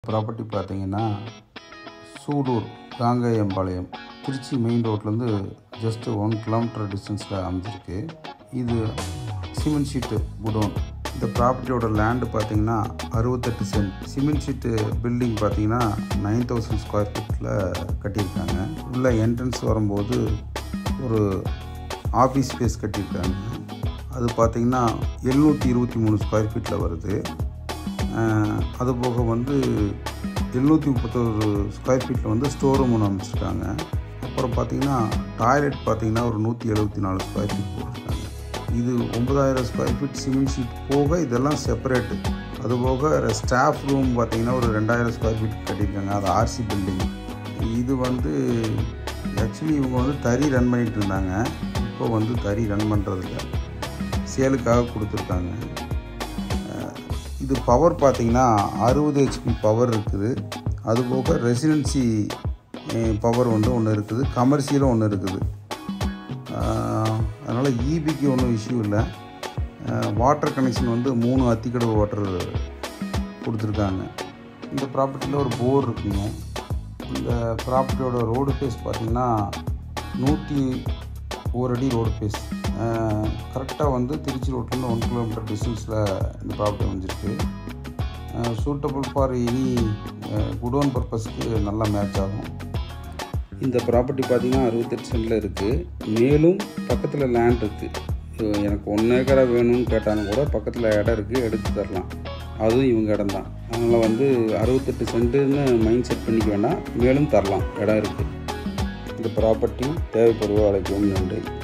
property பார்த்தீங்கன்னா Sulur Kangeyampalayam Trichy main ரோட்லேருந்து just one kilometre டிஸ்டன்ஸில் அமைஞ்சிருக்கு இது சிமெண்ட் ஷீட்டு குடோன் இந்த ப்ராப்பர்ட்டியோட லேண்டு பார்த்தீங்கன்னா அறுபத்தெட்டு சென்ட் சிமெண்ட் ஷீட்டு பில்டிங் பார்த்தீங்கன்னா நைன் தௌசண்ட் ஸ்கொயர் ஃபீட்டில் கட்டியிருக்காங்க உள்ள என்ட்ரன்ஸ் வரும்போது ஒரு ஆஃபீஸ் ஸ்பேஸ் கட்டியிருக்காங்க அது பார்த்தீங்கன்னா எழுநூற்றி இருபத்தி மூணு ஸ்கொயர் ஃபீட்டில் வருது அஹ் அது போக வந்து எழுநூற்றி முப்பத்தொரு ஸ்கொயர் ஃபீட்டில் வந்து ஸ்டோர் ரூம் ஒன்று அமைச்சிருக்காங்க அப்புறம் பார்த்தீங்கன்னா டாய்லெட் பார்த்தீங்கன்னா ஒரு நூற்றி எழுபத்தி நாலு ஸ்கொயர் ஃபீட் போட்டிருக்காங்க இது ஒன்பதாயிரம் ஸ்கொயர் ஃபீட் சிமெண்ட் ஷீட் போக இதெல்லாம் செப்பரேட்டு அது போக ஸ்டாஃப் ரூம் பார்த்தீங்கன்னா ஒரு ரெண்டாயிரம் ஸ்கொயர் ஃபீட் கட்டியிருக்காங்க அது ஆர்சி பில்டிங் இது வந்து ஆக்சுவலி இவங்க வந்து தறி ரன் பண்ணிட்டு இருந்தாங்க இப்போ வந்து தறி ரன் பண்ணுறதில்ல சேலுக்காக கொடுத்துருக்காங்க இது பவர் பார்த்தீங்கன்னா அறுபது ஹெச்பி பவர் இருக்குது அதுபோக ரெசிடென்சி பவர் வந்து ஒன்று இருக்குது கமர்ஷியலும் ஒன்று இருக்குது அதனால் இபிக்கு ஒன்றும் இஷ்யூ இல்லை வாட்டர் கனெக்ஷன் வந்து மூணு அத்திக்கடவு வாட்டர் கொடுத்துருக்காங்க இந்த ப்ராப்பர்ட்டியில் ஒரு போர் இருக்குங்க இந்த ப்ராப்பர்ட்டியோட ரோடு ஃபேஸ் பார்த்திங்கன்னா நூற்றி ஒரு அடி ரோடு ஃபேஸ் கரெக்டாக வந்து திருச்சி ரோட்லேருந்து ஒன் கிலோமீட்டர் டிஸ்டன்ஸில் இந்த ப்ராப்பர்ட்டி அமைஞ்சிருக்கு சூட்டபுள் ஃபார் எனி குடோன் பர்பஸ்க்கு நல்லா மேட்ச் ஆகும் இந்த ப்ராப்பர்ட்டி பார்த்திங்கன்னா அறுபத்தெட்டு சென்டில் இருக்குது மேலும் பக்கத்தில் லேண்ட் இருக்குது எனக்கு ஒன் ஏக்கராக வேணும்னு கேட்டாலும் கூட பக்கத்தில் இடம் இருக்குது எடுத்து தரலாம் அதுவும் இவங்க இடம் தான் அதனால் வந்து அறுபத்தெட்டு சென்ட்டுன்னு மைண்ட் செட் பண்ணிக்க வேண்டாம் மேலும் தரலாம் இடம் இருக்குது இந்த ப்ராப்பர்ட்டி தேவைப்படுவ அழைக்கவும் நன்றி